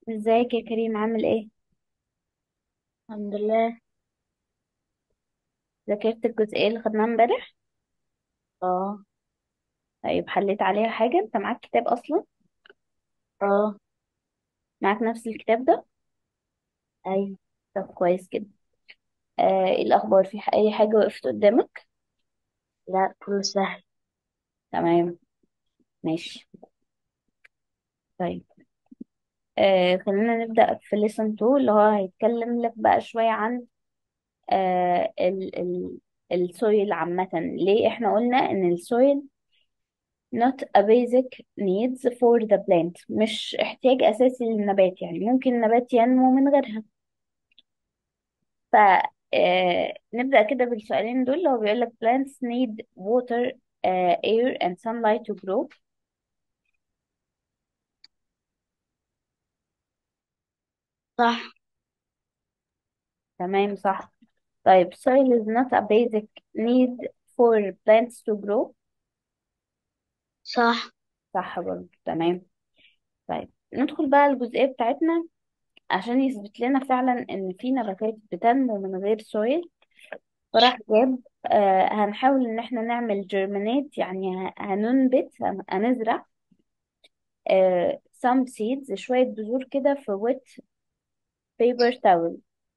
ازيك يا كريم عامل ايه الحمد لله ذاكرت الجزئية اللي خدناها امبارح اه طيب حليت عليها حاجة انت معاك كتاب اصلا اه معاك نفس الكتاب ده ايوه طب كويس جدا آه ايه الاخبار في ح- اي حاجة وقفت قدامك لا كله سهل تمام ماشي طيب آه خلينا نبدأ في lesson 2 اللي هو هيتكلم لك بقى شوية عن آه ال ال السويل عامة ليه احنا قلنا ان السويل not a basic needs for the plant مش احتياج اساسي للنبات يعني ممكن النبات ينمو من غيرها ف آه، نبدأ كده بالسؤالين دول اللي هو بيقول لك plants need water uh, air and sunlight to grow صح تمام صح طيب soil is not a basic need for plants to grow صح صح برضه تمام طيب ندخل بقى الجزئية بتاعتنا عشان يثبت لنا فعلا ان في نباتات بتنمو من غير سويل فراح جاب آه هنحاول ان احنا نعمل جيرمينيت يعني ه- هننبت هن- هنزرع آه some seeds شوية بذور كده في wet paper towel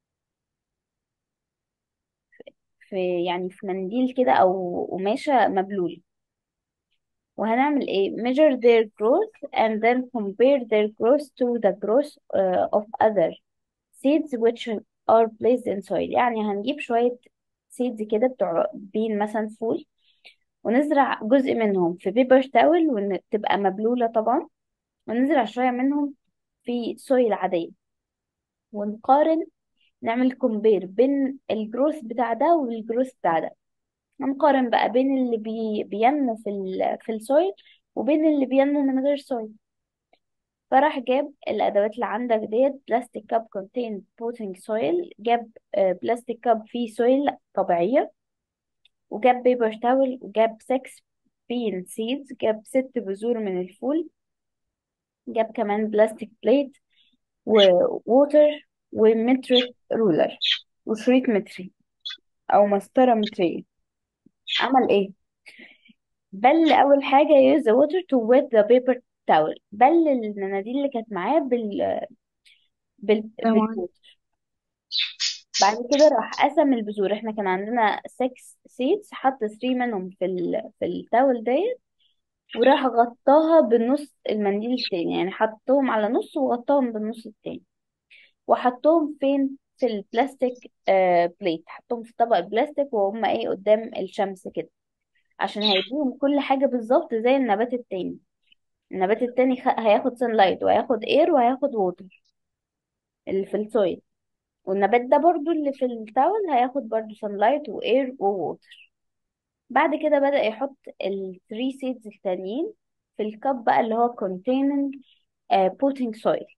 في يعني في منديل كده او قماشة مبلولة وهنعمل ايه measure their growth and then compare their growth to the growth uh, of other seeds which are placed in soil يعني هنجيب شوية seeds كده بتوع بين مثلا فول ونزرع جزء منهم في بيبر تاول وتبقى مبلولة طبعا ونزرع شوية منهم في سويل عادية ونقارن نعمل كومبير بين الجروث بتاع ده والجروث بتاع ده هنقارن بقى بين اللي بي بينمو في ال في السويل وبين اللي بينمو من غير سويل فراح جاب الأدوات اللي عندك ديت بلاستيك كاب contain potting soil جاب آه، بلاستيك كاب فيه سويل طبيعية وجاب بيبر تاول وجاب 6 بين سيدز جاب ست بذور من الفول جاب كمان بلاستيك بليت وووتر ومترك رولر وشريط متري أو مسطرة مترية عمل ايه؟ بل اول حاجه use the water to wet the paper towel بل المناديل اللي كانت معاه بال بال تمام بالووتر بعد كده راح قسم البذور احنا كان عندنا 6 seeds حط 3 منهم في ال في التاول ديت وراح غطاها بالنص المنديل التاني يعني حطهم على نص وغطاهم بالنص التاني وحطهم فين في البلاستيك آه بليت حطهم في طبق البلاستيك وهم ايه قدام الشمس كده عشان هيديهم كل حاجة بالظبط زي النبات التاني النبات التاني خ... هياخد سان لايت وهياخد اير وهياخد ووتر اللي في السويل والنبات ده برضو اللي في التاول هياخد برضو سان لايت واير وووتر بعد كده بدأ يحط الثري سيدز التانيين في الكب بقى اللي هو containing uh, potting soil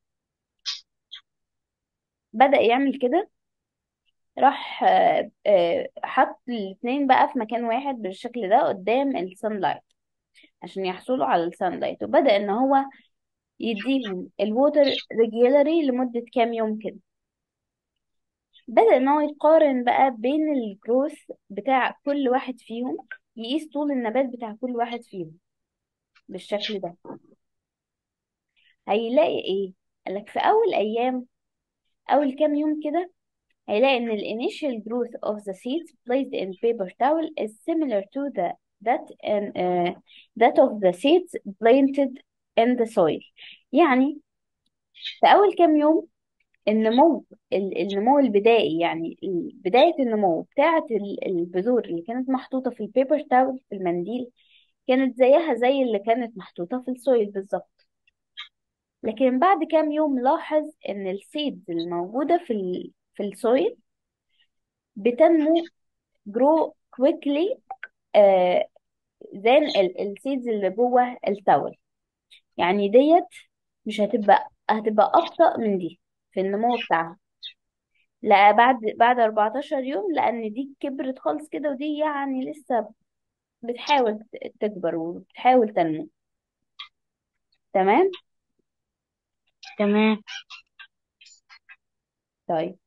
بدأ يعمل كده راح آه، آه، حط الاتنين بقى في مكان واحد بالشكل ده قدام السان لايت عشان يحصلوا على السان لايت وبدأ ان هو يديهم الووتر ريجولاري لمدة كام يوم كده بدأ ان هو يقارن بقى بين الجروث بتاع كل واحد فيهم يقيس طول النبات بتاع كل واحد فيهم بالشكل ده هيلاقي ايه قالك في اول ايام اول كام يوم كده هيلاقي ان ال initial growth of the seeds placed in paper towel is similar to the that and uh, that of the seeds planted in the soil يعني في اول كام يوم النمو ال- النمو البدائي يعني ال- بداية النمو بتاعة ال- البذور اللي كانت محطوطة في البيبر تاول في المنديل كانت زيها زي اللي كانت محطوطة في السويل بالظبط لكن بعد كام يوم لاحظ ان السيدز الموجودة في ال في السويل بتنمو grow quickly آه than السيدز اللي جوه التاول يعني ديت مش هتبقى هتبقى أبطأ من دي في النمو بتاعها لا بعد بعد 14 يوم لأن دي كبرت خالص كده ودي يعني لسه بتحاول ت- تكبر وبتحاول تنمو تمام تمام طيب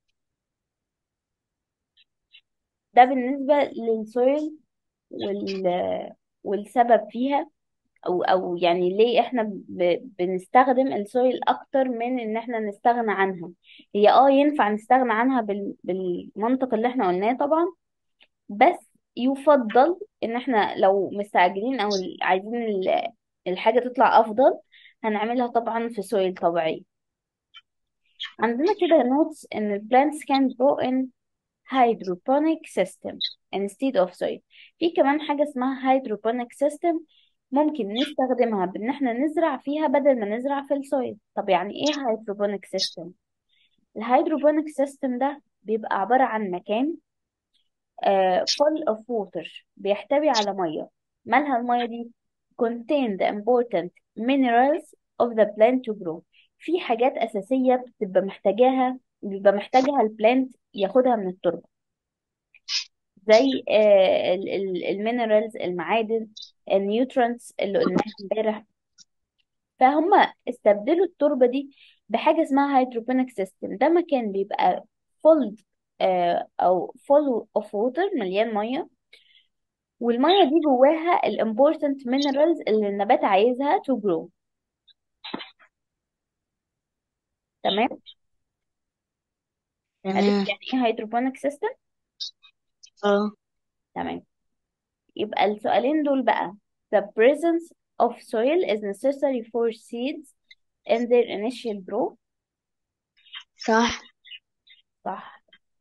ده بالنسبة للسويل وال والسبب فيها او او يعني ليه احنا ب... بنستخدم السويل اكتر من ان احنا نستغنى عنها هي اه ينفع نستغنى عنها بال... بالمنطق اللي احنا قلناه طبعا بس يفضل ان احنا لو مستعجلين او عايزين ال- الحاجة تطلع افضل هنعملها طبعا في سويل طبيعي عندنا كده نوتس ان ال plants can grow in hydroponic system instead of soil في كمان حاجة اسمها hydroponic system ممكن نستخدمها بان احنا نزرع فيها بدل ما نزرع في السويل طب يعني ايه hydroponic system الهيدروبونيك سيستم ده بيبقى عبارة عن مكان آه full of water بيحتوي على مية مالها المية دي contain the important minerals of the plant to grow في حاجات أساسية بتبقى محتاجاها بيبقى محتاجها البلانت ياخدها من التربة زي المينرالز المعادن النيوترونز اللي قلناها امبارح فهم استبدلوا التربة دي بحاجة اسمها هيدروبونيك سيستم ده مكان بيبقى فول او فول اوف ووتر مليان مية والمية دي جواها الامبورتنت مينرالز اللي النبات عايزها تو جرو تمام عرفت تمام يعني ايه هيدروبونيك سيستم اه تمام يبقى السؤالين دول بقى the presence of soil is necessary for seeds in their initial growth صح صح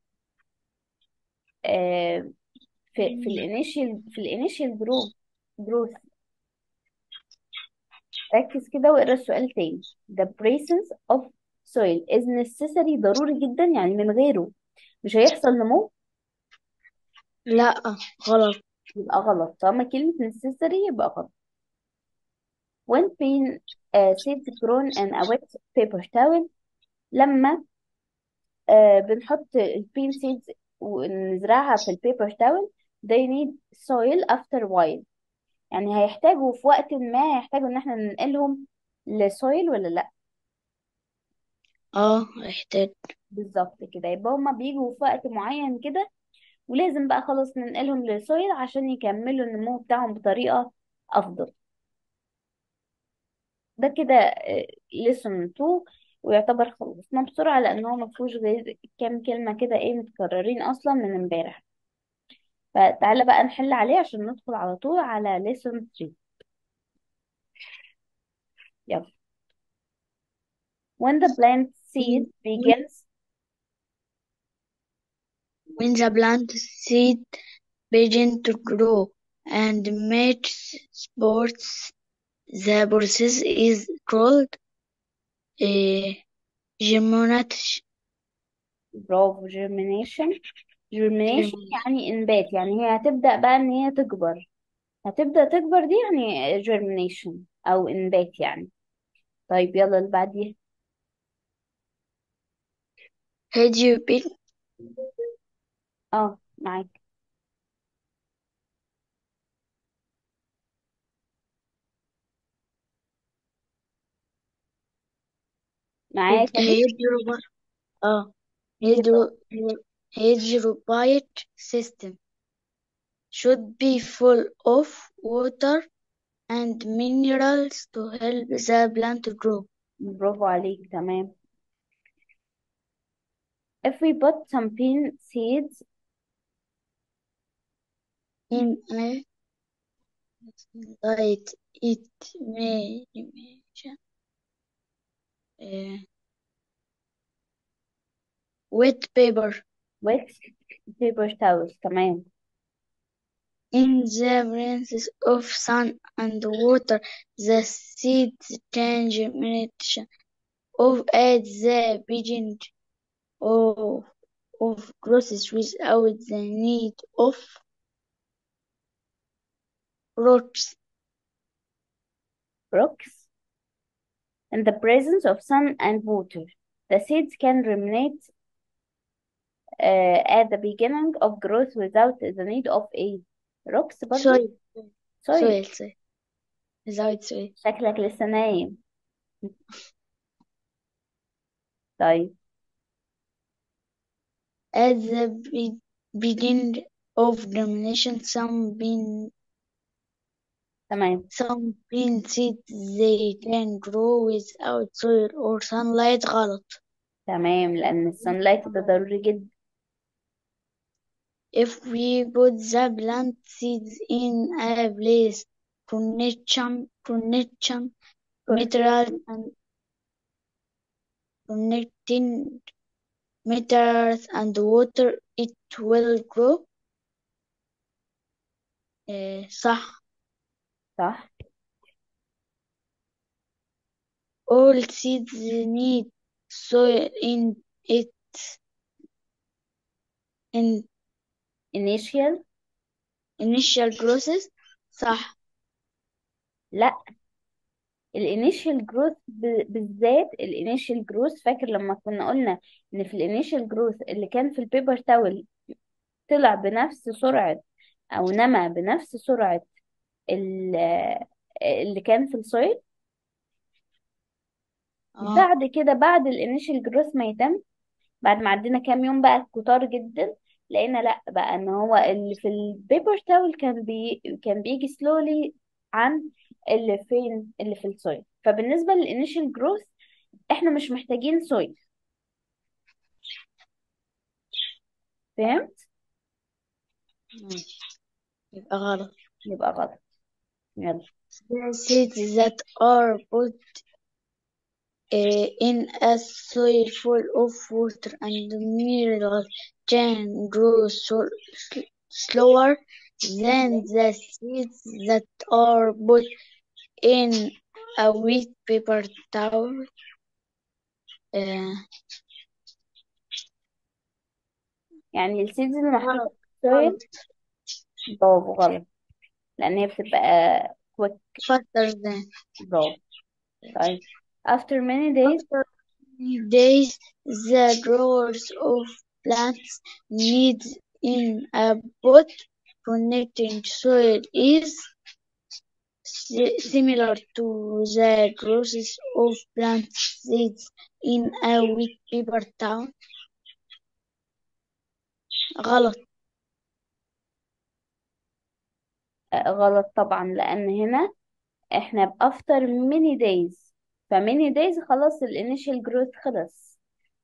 آه في في الانيشال في الانيشال جروث جروث ركز كده واقرا السؤال تاني the presence of soil is necessary ضروري جدا يعني من غيره مش هيحصل نمو لا غلط يبقى غلط طالما كلمة necessary يبقى غلط when bean uh, seeds grown in a wet paper towel لما uh, بنحط البين seeds ونزرعها في البيبر towel they need soil after while يعني هيحتاجوا في وقت ما هيحتاجوا ان احنا ننقلهم لسويل ولا لا اه احتاج بالظبط كده يبقى هما بيجوا في وقت معين كده ولازم بقى خلاص ننقلهم للسويل عشان يكملوا النمو بتاعهم بطريقة افضل ده كده ليسون 2 ويعتبر خلصنا بسرعة لان هو مفيهوش غير كام كلمة كده ايه متكررين اصلا من امبارح فتعالى بقى نحل عليه عشان ندخل على طول على ليسون 3 يلا when the plant seed begins when the plant seed begin to grow and make spores the process is called uh, germination برافو germination germination germination. يعني انبات يعني هي هتبدأ بقى ان هي تكبر هتبدأ تكبر دي يعني germination او انبات يعني طيب يلا اللي بعديها Had you been اه معاك معاك اهي hydro اه hydro يلا hydroponic system should be full of water and minerals to help the plant grow. برافو عليك تمام if we put some bean seeds In a diet, it may uh, wet paper with paper towels تمام in the presence of sun and water. The seeds change germination of at the beginning of, of process without the need of roots. rocks in the presence of sun and water the seeds can germinate uh, at the beginning of growth without the need of a rocks برضو Soil, soil soil, soil. Without soil. شكلك لسه نايم طيب at the be- beginning of germination some bean تمام some bean seeds they can grow without soil or sunlight غلط تمام لأن السانلايت ده ضروري جدا if we put the plant seeds in a place connection connection material and connecting materials and water it will grow آه، صح صح all seeds need soil in its in initial initial process صح لا الانيشال جروث بالذات الانيشال جروث فاكر لما كنا قلنا ان في الانيشال جروث اللي كان في البيبر تاول طلع بنفس سرعة او نما بنفس سرعة ال- اللي كان في السويل اه بعد كده بعد الانيشال جروث ما يتم بعد ما عدينا كام يوم بقى كتار جدا لقينا لا بقى ان هو اللي في البيبر تاول كان بي كان بيجي سلولي عن اللي فين اللي في السويل فبالنسبة للانيشال جروث احنا مش محتاجين سويل فهمت ماشي يبقى غلط يبقى غلط يلا the seeds that are put uh, in a soil full of water and minerals can grow so, slower than the seeds that are put in a wet paper towel. Uh, يعني السيدز اللي محطوطة غلط في السويل غلط برافو غلط لان هي بتبقى كويك faster than برافو طيب after many days after many days the growers of plants need in a pot connecting soil is si- similar to the process of plant seeds in a wet paper towel غلط آه، غلط طبعا لان هنا احنا ب after many days ف many days خلاص الانيشال جروث خلص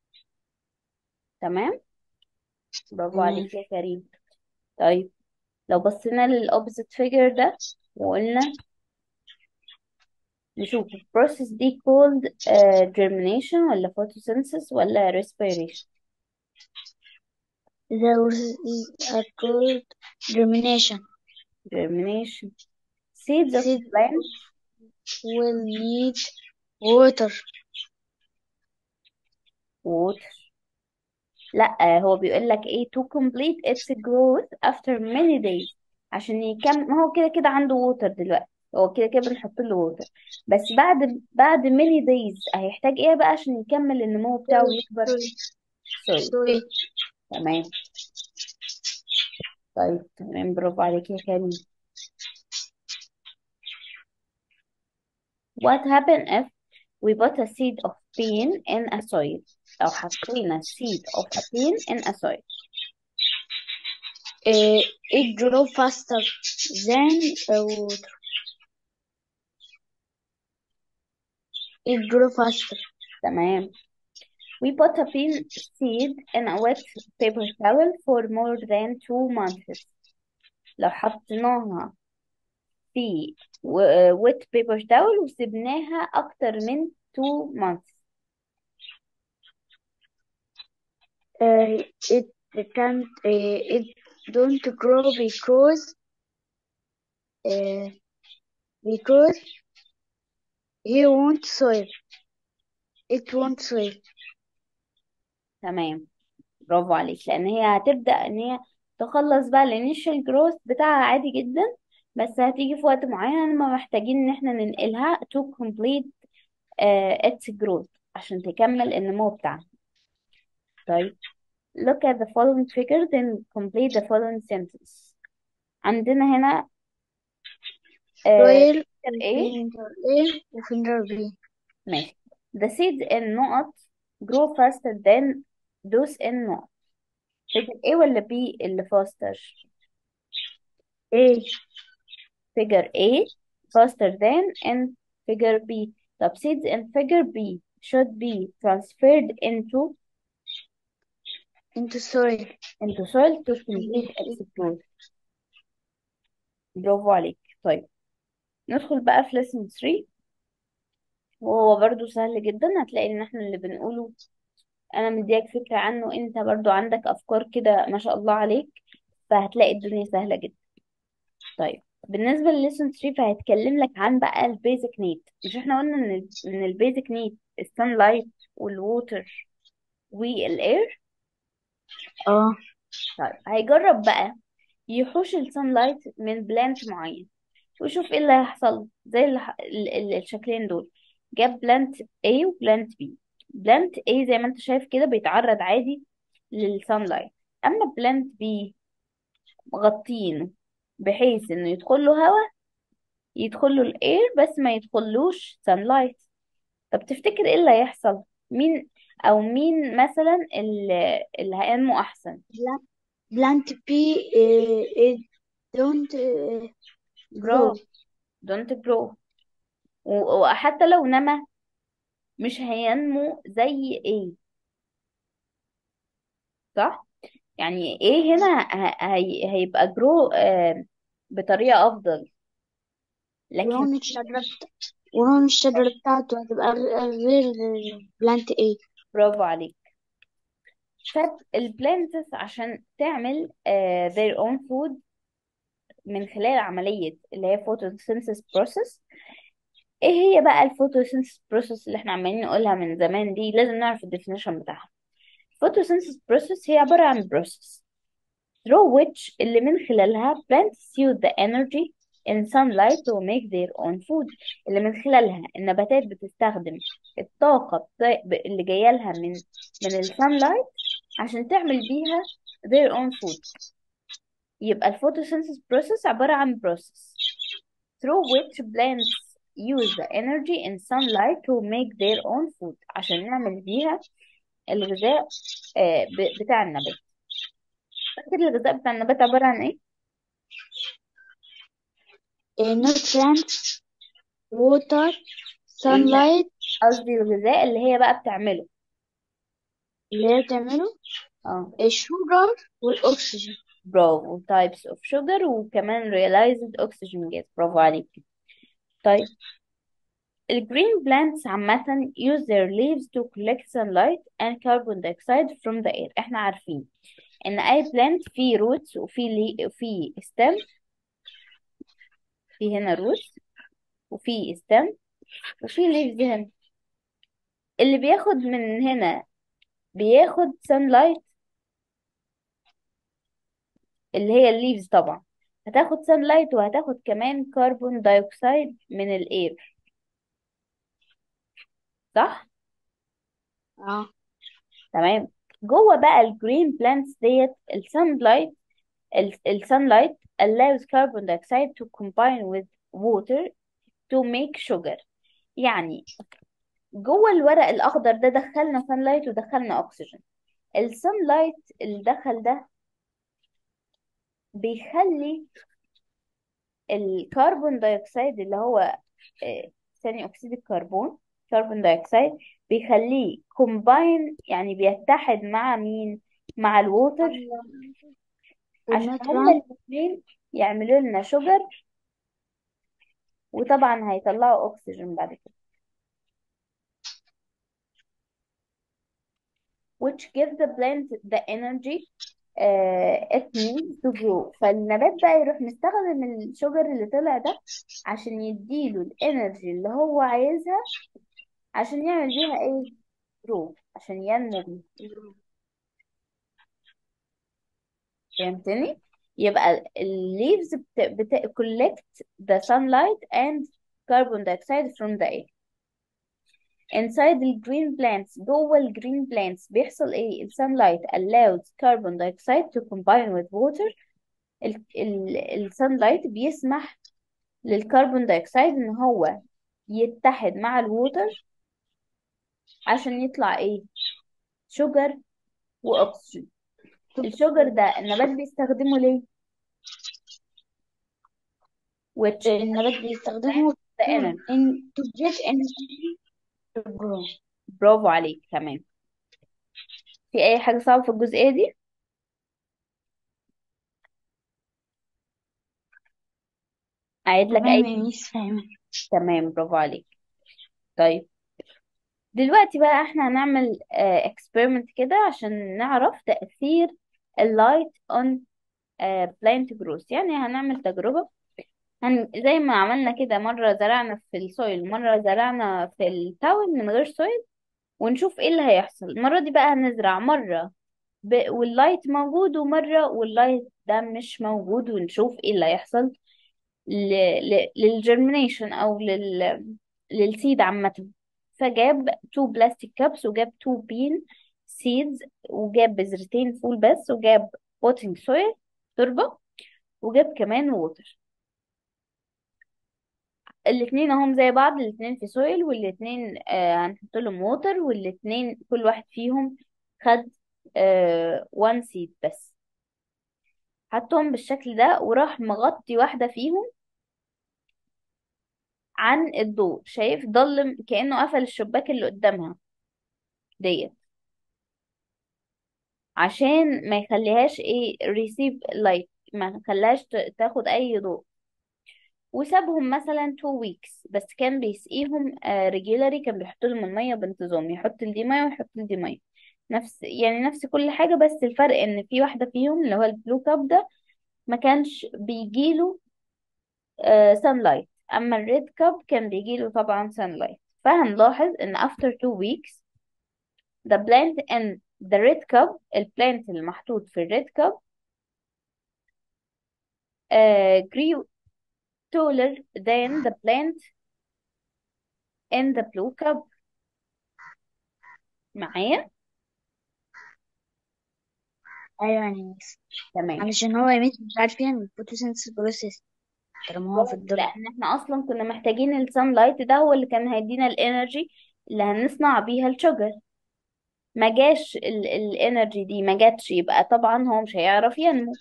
تمام برافو تمام عليك يا كريم طيب لو بصينا للأوبزيت فيجر ده وقلنا نشوف البروسيس دي called uh, germination ولا photosynthesis ولا respiration the process is a called germination germination seeds of seeds plants will need water water لا هو بيقول لك ايه to complete its growth after many days عشان يكمل ما هو كده كده عنده ووتر دلوقتي هو كده كده بنحط له ووتر بس بعد بعد many days هيحتاج ايه بقى عشان يكمل النمو بتاعه ويكبر soil سوري soil تمام طيب تمام برافو عليك يا كريم what happen if we put a seed of bean in a soil لو حطينا seed of a bean in a soil uh, it grow faster than uh, water it grow faster تمام we put a bean seed in a wet paper towel for more than two months لو حطيناها في و- wet paper towel وسبناها أكتر من two months uh, it can't uh, it don't grow because uh, because he won't soil it won't soil تمام برافو عليك لان هي هتبدأ ان هي تخلص بقى الانيشال جروث بتاعها عادي جدا بس هتيجي في وقت معين ما محتاجين ان احنا ننقلها to complete uh, its growth عشان تكمل النمو بتاعها طيب look at the following figure then complete the following sentence عندنا هنا uh, soil figure A finger A وfinger B ماشي the seeds in نقط grow faster than those in نقط figure A ولا B اللي faster ايه figure A faster than in figure B طب seeds in figure B should be transferred into into soil into soil to complete its growth برافو عليك طيب ندخل بقى في lesson 3 وهو برضو سهل جدا هتلاقي ان احنا اللي بنقوله انا مديك فكرة عنه انت برضو عندك افكار كده ما شاء الله عليك فهتلاقي الدنيا سهلة جدا طيب بالنسبة لليسون 3 فهيتكلم لك عن بقى البيزك نيد مش احنا قلنا ان ال- ان البيزك نيد السان لايت والووتر والاير اه طيب هيجرب بقى يحوش السان لايت من بلانت معين ويشوف ايه اللي هيحصل زي اللي ح- ال- ال- الشكلين دول جاب بلانت A وبلانت B بلانت A زي ما انت شايف كده بيتعرض عادي للسان لايت اما بلانت B مغطينه بحيث انه يدخل له هواء يدخل له الاير بس ما يدخلوش سان لايت طب تفتكر ايه اللي هيحصل مين او مين مثلا اللي, اللي هينمو احسن plant B uh, it don't uh, grow grow don't grow و- وحتى لو نما مش هينمو زي ايه صح يعني ايه هنا ه- هي هيبقى جرو بطريقة افضل لكن ولون الشجرة بت... ولون الشجرة بتاعته هتبقى غ- غير plant A برافو عليك فالبلانتس عشان تعمل آه، their own food من خلال عملية اللي هي photosynthesis process ايه هي بقى الفوتوسينثيس بروسيس اللي احنا عمالين نقولها من زمان دي لازم نعرف الديفينيشن بتاعها photosynthesis process هي عبارة عن process through which اللي من خلالها plants use the energy in sunlight to make their own food اللي من خلالها النباتات بتستخدم الطاقة بتا- ب- اللي جاية لها من من السانلايت عشان تعمل بيها their own food يبقى الفوتوسينثيس process عبارة عن process through which plants use the energy in sunlight to make their own food عشان نعمل بيها الغذاء آه، ب- بتاع النبات فاكر الغذاء بتاع النبات عبارة عن ايه؟ uh, nutrients water لا sunlight قصدي الغذاء اللي هي بقى بتعمله اللي هي بتعمله اه الشوجر والأكسجين برافو types of sugar وكمان realized oxygen gas برافو عليك طيب الجرين plants عامة use their leaves to collect sunlight and carbon dioxide from the air احنا عارفين ان اي plant فيه roots وفيه لي... فيه stem في هنا roots وفي stem وفي leaves هنا اللي بياخد من هنا بياخد sunlight اللي هي الليفز طبعا هتاخد sunlight وهتاخد كمان كربون دايوكسيد من الاير صح اه تمام جوه بقى الجرين بلانتس ديت السانلايت السانلايت allows carbon dioxide to combine with water to make sugar يعني جوه الورق الاخضر ده دخلنا sunlight ودخلنا اكسجين السانلايت اللي دخل ده بيخلي الكربون دايوكسيد اللي هو آه، ثاني اكسيد الكربون كربون دايوكسيد بيخليه كومباين يعني بيتحد مع مين مع الووتر عشان هما والنيوتران الاثنين يعملوا لنا شوجر وطبعا هيطلعوا اكسجين بعد كده which gives the plant the energy uh, it needs to grow فالنبات بقى يروح مستخدم الشوجر اللي طلع ده عشان يديله الانرجي اللي هو عايزها عشان يعمل بيها ايه grow عشان ينمو بيها فهمتني يبقى ال leaves بت... بت... collect the sunlight and carbon dioxide from the air inside the green plants جوه ال green plants بيحصل ايه ال sunlight allows carbon dioxide to combine with water ال ال ال sunlight بيسمح للكربون دايوكسيد ان هو يتحد مع الووتر عشان يطلع ايه شوجر واكسجين الشوجر ده النبات بيستخدمه ليه which النبات بيستخدمه the to, energy in, to get energy to grow برافو عليك تمام في اي حاجة صعبة في الجزئية دي اعيد لك تمام اي يا ميس فاهمة تمام برافو عليك طيب دلوقتي بقى احنا هنعمل اكسبيرمنت كده عشان نعرف تأثير اللايت on بلانت جروث يعني هنعمل تجربة هن زي ما عملنا كده مرة زرعنا في السويل مرة زرعنا في التاول من غير سويل ونشوف ايه اللي هيحصل المرة دي بقى هنزرع مرة ب... واللايت موجود ومرة واللايت ده مش موجود ونشوف ايه اللي هيحصل ل... ل... للجرمينيشن او لل... للسيد عامة فجاب تو بلاستيك كابس وجاب تو بين سيدز وجاب بذرتين فول بس وجاب بوتنج سويل تربة وجاب كمان ووتر الاتنين اهم زي بعض الاتنين في سويل والاتنين آه هنحط لهم ووتر والاتنين كل واحد فيهم خد آه وان سيد بس حطهم بالشكل ده وراح مغطي واحدة فيهم عن الضوء شايف ضلم كأنه قفل الشباك اللي قدامها ديت عشان ما يخليهاش ايه ريسيف لايت ما خلاش ت- تاخد اي ضوء وسابهم مثلا تو ويكس بس كان بيسقيهم ريجولاري كان بيحط لهم الميه بانتظام يحط لدي ميه ويحط لدي ميه نفس يعني نفس كل حاجه بس الفرق ان في واحده فيهم اللي هو البلو كاب ده ما كانش بيجيله سان لايت اما الريد كاب كان بيجيله طبعا سان لايت فهنلاحظ ان after two weeks the plant in the red cup البلانت اللي محطوط في الريد كاب uh, grew taller than the plant in the blue cup معايا أيوة يا ميس تمام علشان هو يا ميس مش عارف يعمل photosynthesis process طالما هو في الظل لان احنا اصلا كنا محتاجين السان لايت ده هو اللي كان هيدينا الانرجي اللي هنصنع بيها الشجر ما جاش الانرجي دي ما جاتش يبقى طبعا هو مش هيعرف ينمو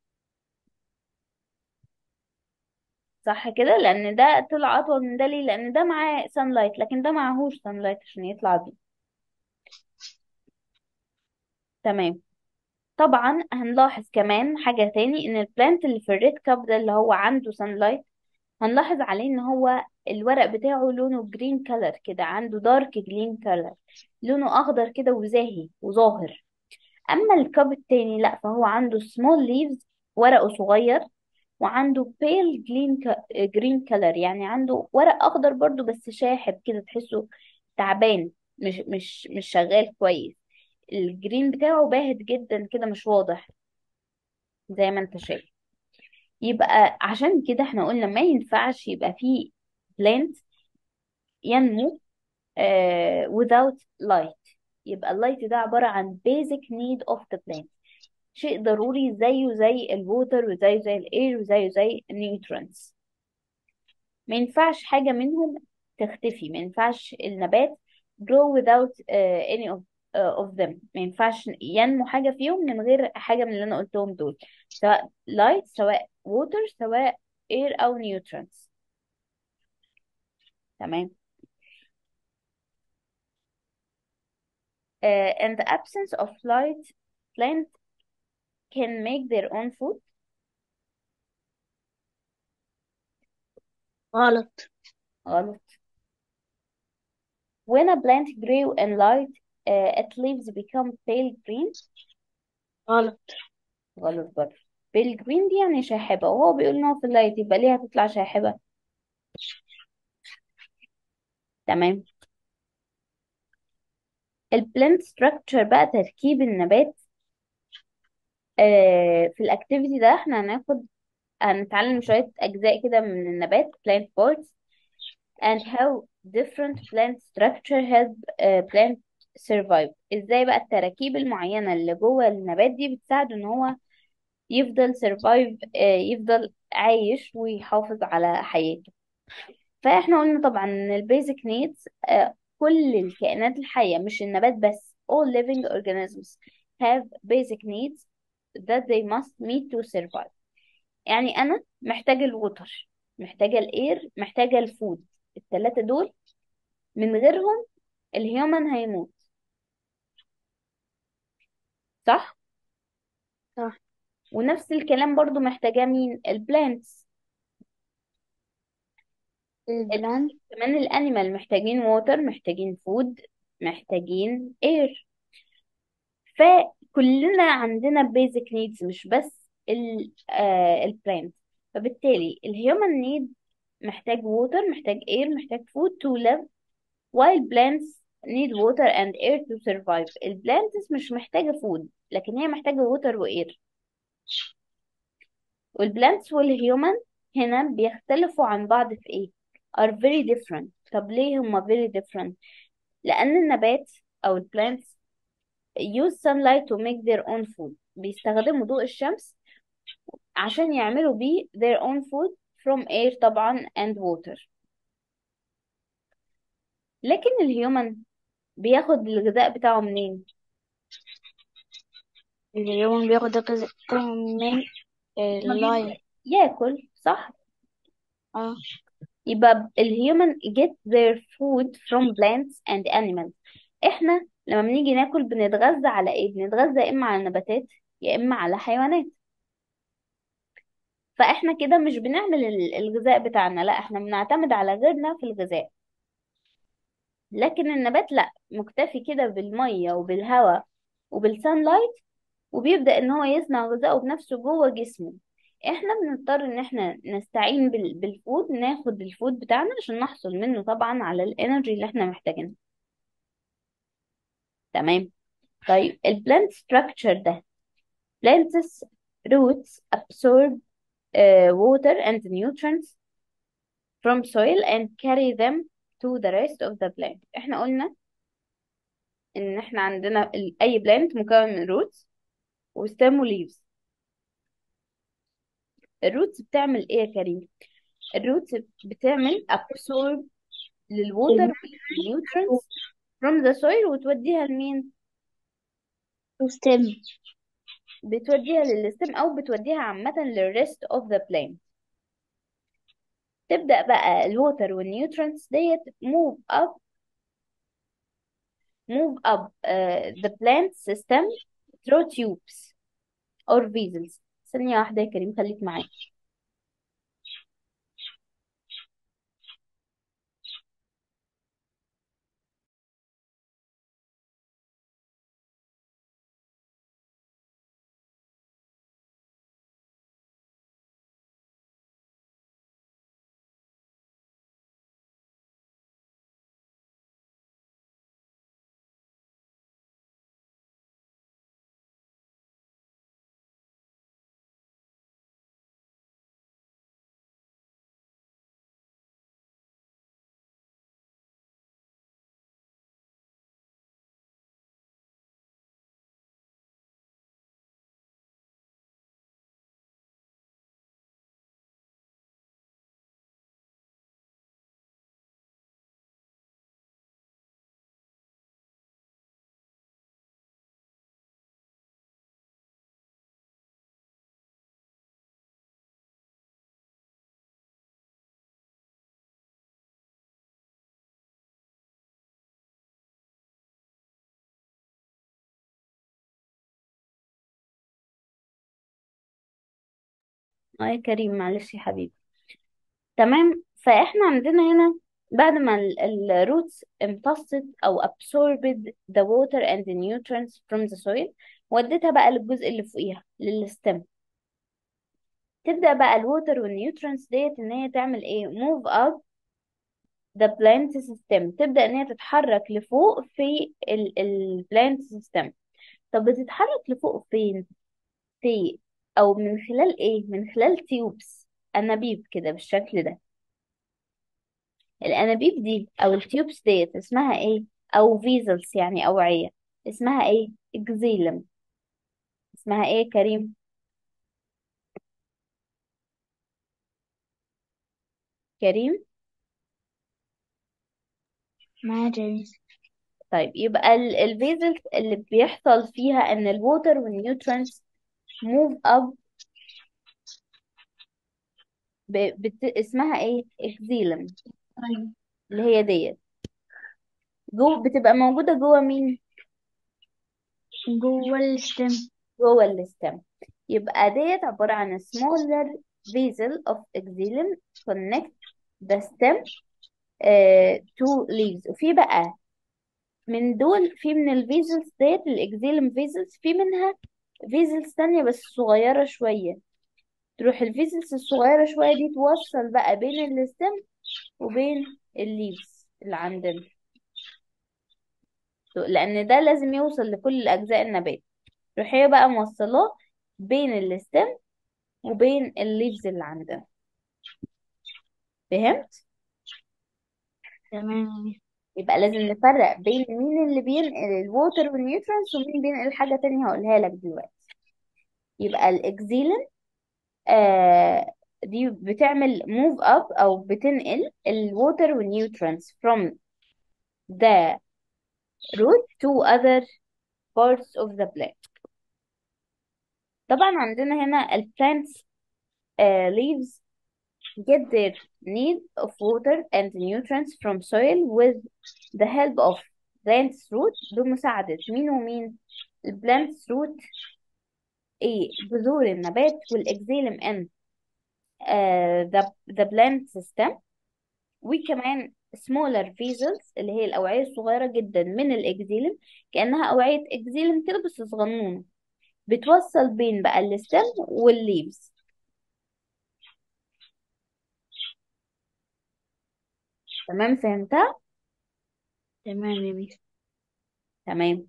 صح كده لان ده طلع اطول من ده ليه لان ده معاه سان لايت لكن ده معهوش سان لايت عشان يطلع بيه تمام طبعا هنلاحظ كمان حاجة تاني ان البلانت اللي في الريد كاب ده اللي هو عنده سان لايت هنلاحظ عليه ان هو الورق بتاعه لونه جرين كلر كده عنده دارك جرين كلر لونه اخضر كده وزاهي وظاهر اما الكاب التاني لا فهو عنده سمول ليفز ورقه صغير وعنده بيل جرين جرين كلر يعني عنده ورق اخضر برضو بس شاحب كده تحسه تعبان مش مش مش شغال كويس الجرين بتاعه باهت جدا كده مش واضح زي ما انت شايف يبقى عشان كده احنا قلنا ما ينفعش يبقى فيه بلانت ينمو آه without light يبقى اللايت ده عبارة عن basic need of the plant شيء ضروري زيه زي الووتر وزيه زي الاير وزيه زي النيوترونز ما ينفعش حاجة منهم تختفي ما ينفعش النبات grow without uh, any of, uh, of them ما ينفعش ينمو حاجة فيهم من غير حاجة من اللي أنا قلتهم دول سواء light سواء water سواء air أو nutrients تمام uh, in the absence of light plant can make their own food غلط غلط when a plant grew in light uh, its leaves become pale green غلط غلط برضه pale green دي يعني شاحبة وهو بيقول ان هو في اللايت يبقى ليه هتطلع شاحبة تمام البلانت structure بقى تركيب النبات آه في الاكتيفيتي ده احنا هناخد هنتعلم شوية أجزاء كده من النبات plant parts and how different plant structure help uh, plant survive ازاي بقى التراكيب المعينة اللي جوه النبات دي بتساعده ان هو يفضل survive uh, يفضل عايش ويحافظ على حياته فاحنا قلنا طبعا ان البيزك نيدز كل الكائنات الحية مش النبات بس all living organisms have basic needs that they must meet to survive يعني أنا محتاجة الوتر محتاجة الإير محتاجة الفود التلاتة دول من غيرهم الهيومن هيموت صح؟ صح ونفس الكلام برضو محتاجاه مين؟ البلانتس البلانت كمان الانيمال محتاجين ووتر محتاجين فود محتاجين اير فكلنا عندنا basic needs مش بس ال آه البلانت فبالتالي الهيومن نيد محتاج water محتاج air محتاج food to live while plants need water and air to survive البلانتس مش محتاجة food لكن هي محتاجة water و air والبلانتس والهيومن هنا بيختلفوا عن بعض في ايه are very different طب ليه هما very different لأن النبات أو البلانتس use sunlight to make their own food بيستخدموا ضوء الشمس عشان يعملوا بيه their own food from air طبعا and water لكن الهيومن بياخد الغذاء بتاعه منين اليوم بياخد الغذاء من ما اللايف بيبدأ ياكل صح اه يبقى الهيومن get their food from plants and animals احنا لما بنيجي ناكل بنتغذى على ايه بنتغذى يا اما على نباتات يا اما على حيوانات فاحنا كده مش بنعمل ال- الغذاء بتاعنا لا احنا بنعتمد على غيرنا في الغذاء لكن النبات لا مكتفي كده بالمية وبالهواء وبالسان لايت وبيبدأ ان هو يصنع غذائه بنفسه جوه جسمه احنا بنضطر ان احنا نستعين بال- بالفود ناخد الفود بتاعنا عشان نحصل منه طبعا على الانرجي اللي احنا محتاجينها تمام طيب البلانت ستراكشر ده plants roots absorb uh, water and nutrients from soil and carry them to the rest of the plant احنا قلنا ان احنا عندنا ال- اي plant مكون من roots وstem و leaves الروتس بتعمل ايه يا كريم الروتس بتعمل absorb للووتر والنيوترينتس from the soil وتوديها لمين ستيم بتوديها للستم او بتوديها عامة للريست of the plant تبدأ بقى الووتر والنيوترينتس ديت move up move up uh, the plant system through tubes or vessels ثانية واحدة يا كريم خليك معايا اه يا كريم معلش يا حبيبي تمام فاحنا عندنا هنا بعد ما الروتس امتصت او absorbed the water and the nutrients from the soil وديتها بقى للجزء اللي فوقيها للستم تبدأ بقى الووتر والنيوترينتس ديت ان هي تعمل ايه move up the plant system تبدأ ان هي تتحرك لفوق في ال ال plant system طب بتتحرك لفوق فين في او من خلال ايه من خلال تيوبس انابيب كده بالشكل ده الانابيب دي او التيوبس ديت اسمها ايه او فيزلز يعني اوعية اسمها ايه اكزيلم اسمها ايه يا كريم كريم ما جميل طيب يبقى الفيزلز اللي بيحصل فيها ان الووتر والنيوترينتس move up ب... بت... اسمها ايه اكزيلم أيوة اللي هي ديت جو بتبقى موجودة جوه مين جوه الستم جوه الستم يبقى ديت عبارة عن smaller vessel of exilum connect the stem uh, to leaves وفي بقى من دول في من الفيزلز ديت الاكزيلم فيزلز في منها فيزلز تانية بس صغيرة شوية تروح الفيزلز الصغيرة شوية دي توصل بقى بين الستم وبين الليفز اللي عندنا لأن ده لازم يوصل لكل أجزاء النبات تروح هي بقى موصلاه بين الستم وبين الليفز اللي عندنا فهمت؟ تمام يبقى لازم نفرق بين مين اللي بينقل الووتر والنيوترونز ومين بينقل حاجة تانية هقولها لك دلوقتي يبقى الإكزيلين آه دي بتعمل move up أو بتنقل الووتر والنيوترونز from the root to other parts of the plant طبعا عندنا هنا ال plants uh, leaves get their need of water and nutrients from soil with the help of plants root بمساعدة مين ومين ال plants root ايه جذور النبات والإكزيلم in uh, the, the plant system وكمان smaller vessels اللي هي الأوعية الصغيرة جدا من الإكزيلم كأنها أوعية إكزيلم كده بس صغنونة بتوصل بين بقى الستم والليفز تمام فهمتها؟ تمام يا ميس تمام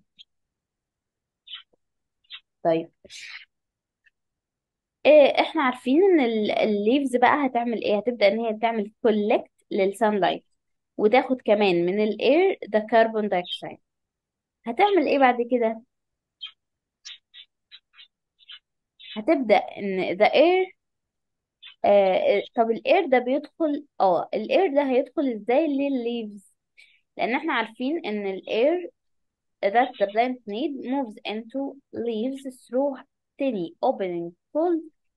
طيب إيه احنا عارفين ان الليفز بقى هتعمل ايه هتبدأ ان هي تعمل كولكت للسانلايت وتاخد كمان من الاير ده كربون دايوكسيد هتعمل ايه بعد كده هتبدأ ان the air آه طب الاير ده بيدخل اه الاير ده هيدخل ازاي للليفز لان احنا عارفين ان الاير that the plant need moves into leaves through tiny opening called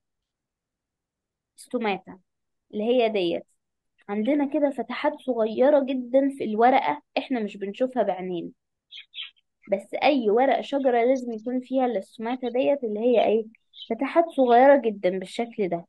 stomata اللي هي ديت عندنا كده فتحات صغيرة جدا في الورقة احنا مش بنشوفها بعينينا بس اي ورق شجرة لازم يكون فيها الاستوماتا ديت اللي هي ايه فتحات صغيرة جدا بالشكل ده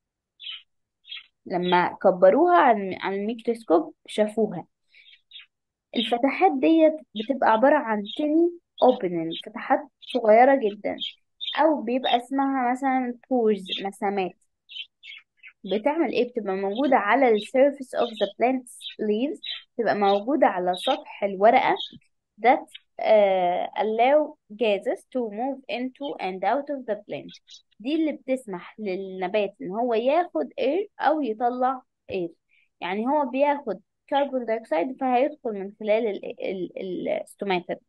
لما كبروها عن عن الميكروسكوب شافوها الفتحات ديت بتبقى عبارة عن تيني opening فتحات صغيرة جدا أو بيبقى اسمها مثلا pores مسامات بتعمل ايه بتبقى موجودة على ال surface of the plant's leaves بتبقى موجودة على سطح الورقة that uh, allow gases to move into and out of the plant دي اللي بتسمح للنبات ان هو ياخد air او يطلع air يعني هو بياخد كربون دايوكسيد فهيدخل من خلال ال- ال- الستوماتا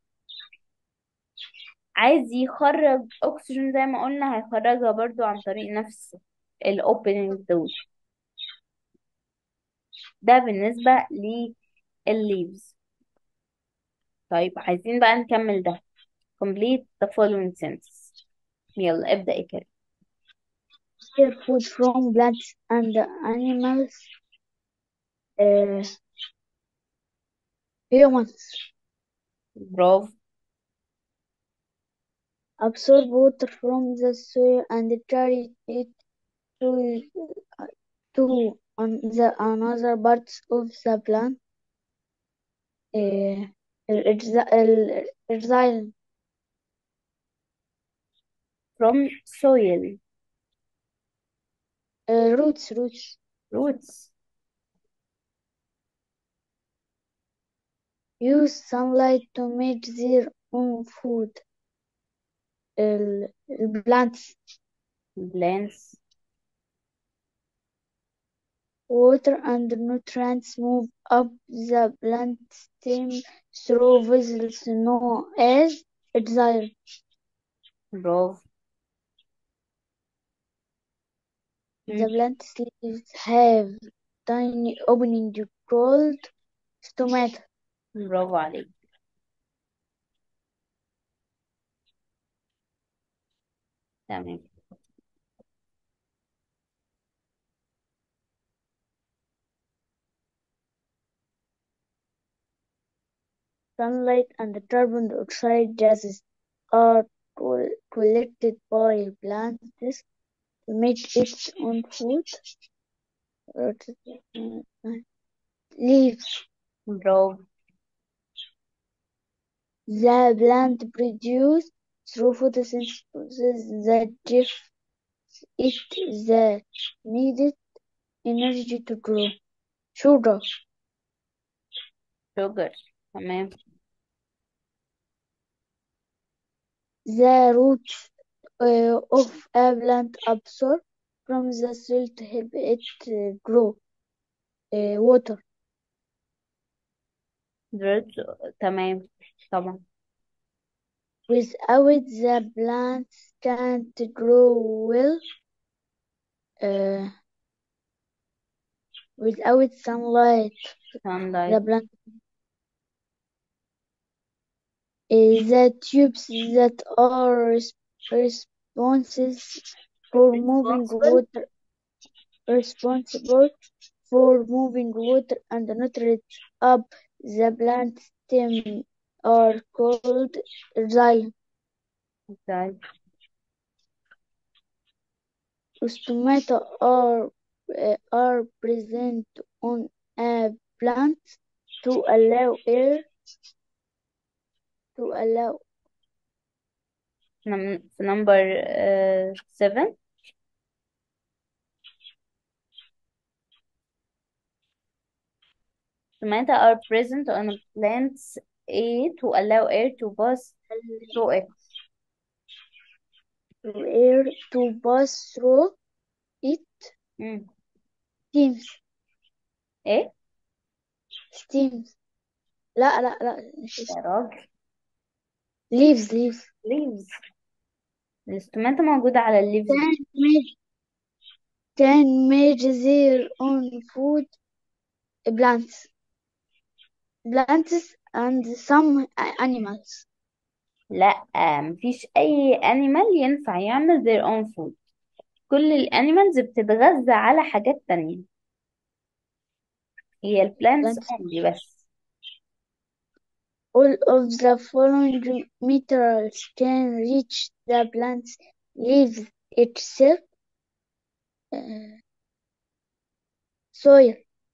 عايز يخرج اكسجين زي ما قلنا هيخرجها برضو عن طريق نفس الاوبننج دول ده بالنسبة للليفز طيب عايزين بقى نكمل ده complete the following sentence يلا ابدأ يا كريم Get food from plants and animals uh, humans برافو absorb water from the soil and carry it to to on the another parts of the plant uh, الإجزاء الإجزاء from soil roots roots roots use sunlight to make their own food ال- plants plants water and nutrients move up the plant stem through vessels known as exile. برافو The مم. plant leaves have tiny opening called stomata. برافو عليك تمام Sunlight and carbon dioxide gases are col- collected by plants to make its own food. Leaves. برافو The plant produces through photosynthesis that gives it the needed energy to grow. Sugar. sugar تمام The roots uh, of a plant absorb from the soil to help it uh, grow. Uh, water. dirt تمام طبعا Without the plants can't grow well. Uh, without sunlight, the sunlight plant uh, the tubes that are res- responses for moving Responsible? water responsible for moving water and nutrients up the plant stem are called xylem. طيب Stomata are uh, are present on a plant to allow air to allow نم- في number uh, seven stomata are present on plants A to allow air to pass through it air to pass through it مم. steams ايه steams لا لا لا مش يا راجل leaves leaves leaves الاستوماتة موجودة على الليفز can make can make their own food plants plants and some animals لا مفيش أي animal ينفع يعمل their own food كل الانيمالز بتتغذى على حاجات تانية هي البلانتس plants only بس all of the following minerals can reach the plant's leaves itself uh, soil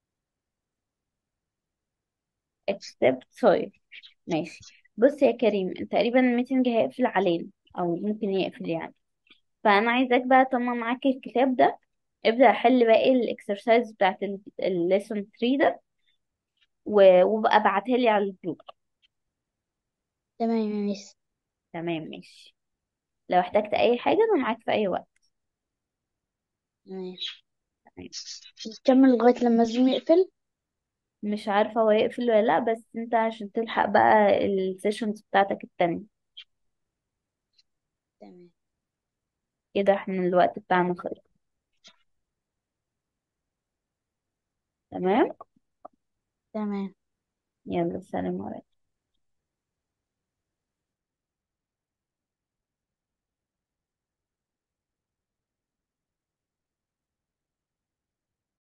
except soil ماشي بص يا كريم تقريبا الميتنج هيقفل علينا او ممكن يقفل يعني فانا عايزاك بقى طالما معاك الكتاب ده ابدأ حل باقي الاكسرسايز بتاعت الليسون 3 ده و- وبقى ابعتها لي على الجروب تمام يا ميس تمام ماشي لو احتجت اي حاجة انا معاك في اي وقت تمام تمام. نكمل لغاية لما الزوم يقفل مش عارفة هو يقفل ولا لا بس انت عشان تلحق بقى السيشنز بتاعتك التانية تمام كده احنا الوقت بتاعنا خلص تمام تمام يلا سلام عليكم